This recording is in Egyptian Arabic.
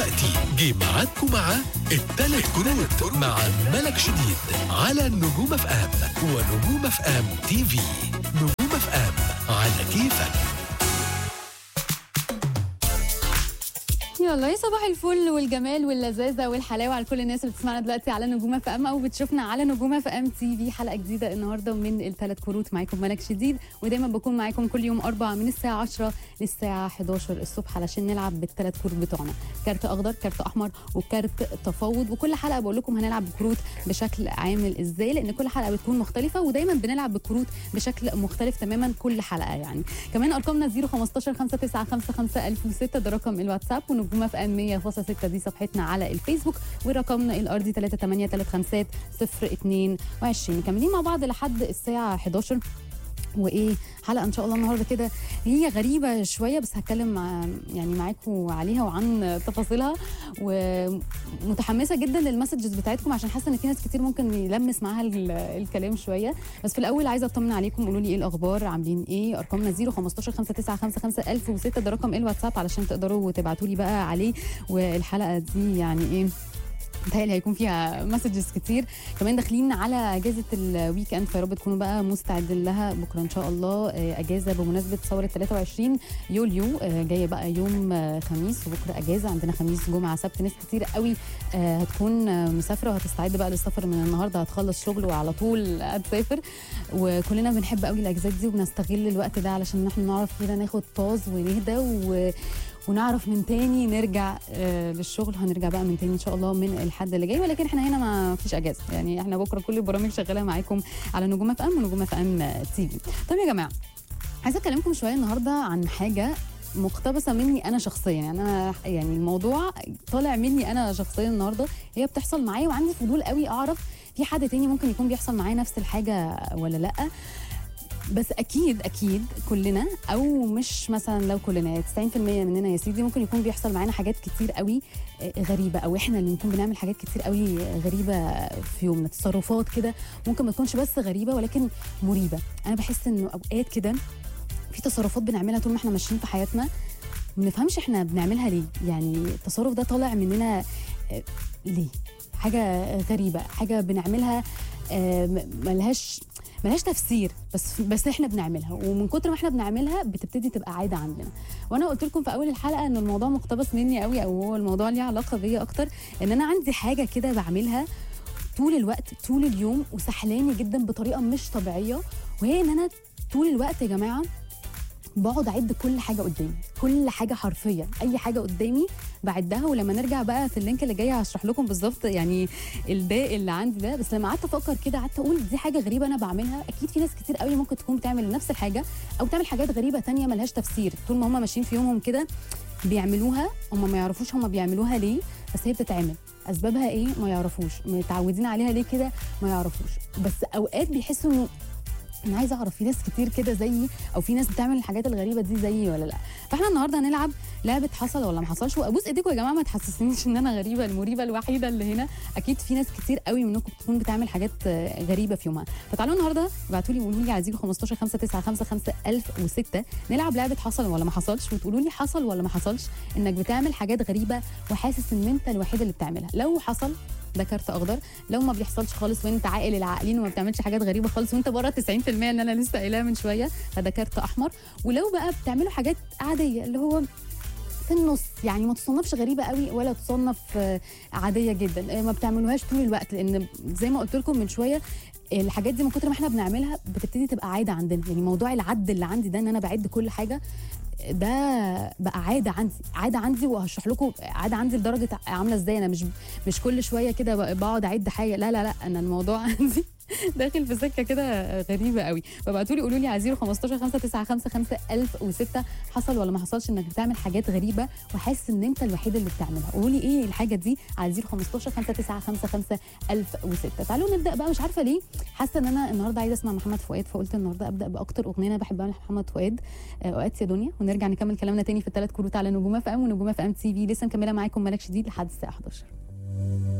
دلوقتي جه ميعادكم مع التلات كروت مع ملك شديد على نجوم اف ام ونجوم اف ام تي في نجوم اف ام على كيفك يلا يا صباح الفل والجمال واللذاذه والحلاوه على كل الناس اللي بتسمعنا دلوقتي على نجومه في ام او بتشوفنا على نجومه في ام تي في حلقه جديده النهارده من الثلاث كروت معاكم ملك شديد ودايما بكون معاكم كل يوم اربعة من الساعه 10 للساعه 11 الصبح علشان نلعب بالثلاث كروت بتوعنا كارت اخضر كارت احمر وكارت تفاوض وكل حلقه بقول لكم هنلعب بكروت بشكل عامل ازاي لان كل حلقه بتكون مختلفه ودايما بنلعب بكروت بشكل مختلف تماما كل حلقه يعني كمان ارقامنا 015 5955 1006 ده رقم الواتساب ونجومه في ام 100.6 دي صفحتنا على الفيسبوك ورقمنا الارضي 3835 022 مكملين مع بعض لحد الساعه 11 وايه حلقه ان شاء الله النهارده كده هي غريبه شويه بس هتكلم مع يعني معاكم عليها وعن تفاصيلها ومتحمسه جدا للمسجز بتاعتكم عشان حاسه ان في ناس كتير ممكن يلمس معاها ال- الكلام شويه بس في الاول عايزه اطمن عليكم قولوا لي ايه الاخبار عاملين ايه ارقامنا 015 5955 1006 ده رقم الواتساب علشان تقدروا تبعتوا لي بقى عليه والحلقه دي يعني ايه متهيألي هيكون فيها مسجز كتير كمان داخلين على اجازه الويك اند فيا رب تكونوا بقى مستعدين لها بكره ان شاء الله آه، اجازه بمناسبه ثوره 23 يوليو آه، جايه بقى يوم آه، خميس وبكره اجازه عندنا خميس جمعه سبت ناس كتير قوي آه، هتكون آه، مسافره وهتستعد بقى للسفر من النهارده هتخلص شغل وعلى طول هتسافر وكلنا بنحب قوي الاجازات دي وبنستغل الوقت ده علشان احنا نعرف كده ناخد باوز ونهدى و ونعرف من تاني نرجع آه للشغل هنرجع بقى من تاني ان شاء الله من الحد اللي جاي ولكن احنا هنا ما فيش اجازه يعني احنا بكره كل البرامج شغاله معاكم على نجوم اف ام ونجوم اف ام تي في طيب يا جماعه عايزه اكلمكم شويه النهارده عن حاجه مقتبسه مني انا شخصيا يعني انا يعني الموضوع طالع مني انا شخصيا النهارده هي بتحصل معايا وعندي فضول قوي اعرف في حد تاني ممكن يكون بيحصل معاه نفس الحاجه ولا لا بس اكيد اكيد كلنا او مش مثلا لو كلنا 90% مننا يا سيدي ممكن يكون بيحصل معانا حاجات كتير قوي آه، غريبه او احنا اللي نكون بنعمل حاجات كتير قوي غريبه في يومنا تصرفات كده ممكن ما تكونش بس غريبه ولكن مريبه انا بحس انه اوقات كده في تصرفات بنعملها طول ما احنا ماشيين في حياتنا ما بنفهمش احنا بنعملها ليه يعني التصرف ده طالع مننا آه، ليه حاجه غريبه حاجه بنعملها آه، م- ملهاش ملهاش تفسير بس بس احنا بنعملها ومن كتر ما احنا بنعملها بتبتدي تبقى عاده عندنا وانا قلت لكم في اول الحلقه ان الموضوع مقتبس مني قوي او هو الموضوع ليه علاقه بيا اكتر ان انا عندي حاجه كده بعملها طول الوقت طول اليوم وسحلاني جدا بطريقه مش طبيعيه وهي ان انا طول الوقت يا جماعه بقعد اعد كل حاجه قدامي كل حاجه حرفيا اي حاجه قدامي بعدها ولما نرجع بقى في اللينك اللي جاي هشرح لكم بالظبط يعني الداء اللي عندي ده بس لما قعدت افكر كده قعدت اقول دي حاجه غريبه انا بعملها اكيد في ناس كتير قوي ممكن تكون بتعمل نفس الحاجه او بتعمل حاجات غريبه تانية ملهاش تفسير طول ما هم ماشيين في يومهم كده بيعملوها هم ما يعرفوش هم بيعملوها ليه بس هي بتتعمل اسبابها ايه ما يعرفوش متعودين عليها ليه كده ما يعرفوش بس اوقات بيحسوا انه انا عايزه اعرف في ناس كتير كده زيي او في ناس بتعمل الحاجات الغريبه دي زيي ولا لا فاحنا النهارده هنلعب لعبه حصل ولا ما حصلش وابوس ايديكم يا جماعه ما تحسسنيش ان انا غريبه المريبه الوحيده اللي هنا اكيد في ناس كتير قوي منكم بتكون بتعمل حاجات آه، غريبه في يومها فتعالوا النهارده ابعتوا لي وقولوا لي على 015 5955 1006 نلعب لعبه حصل ولا ما حصلش وتقولوا لي حصل ولا ما حصلش انك بتعمل حاجات غريبه وحاسس ان انت الوحيد اللي بتعملها لو حصل ده كارت اخضر لو ما بيحصلش خالص وانت عاقل العاقلين وما بتعملش حاجات غريبه خالص وانت بره 90% اللي انا لسه قايلها من شويه فده كارت احمر ولو بقى بتعملوا حاجات عاديه اللي هو في النص يعني ما تصنفش غريبه قوي ولا تصنف آه، عاديه جدا آه، ما بتعملوهاش طول الوقت لان زي ما قلت لكم من شويه الحاجات دي من كتر ما احنا بنعملها بتبتدي تبقى عاده عندنا يعني موضوع العد اللي عندي ده ان انا بعد كل حاجه ده بقى عاده عندي عاده عندي وهشرح لكم عاده عندي لدرجه عامله ازاي انا مش مش كل شويه كده بقعد اعد حاجه لا لا لا انا الموضوع عندي داخل في سكه كده غريبه قوي فبعتوا لي قولوا لي على 015 5955 1006 حصل ولا ما حصلش انك بتعمل حاجات غريبه وحاسس ان انت الوحيد اللي بتعملها قولوا لي ايه الحاجه دي على 015 5955 1006 تعالوا نبدا بقى مش عارفه ليه حاسه ان انا النهارده عايزه اسمع محمد فؤاد فقلت النهارده ابدا باكتر اغنيه انا بحبها لمحمد فؤاد آه، اوقات يا دنيا ونرجع نكمل كلامنا تاني في الثلاث كروت على نجوم اف ام ونجوم اف ام تي في لسه مكمله معاكم ملك شديد لحد الساعه 11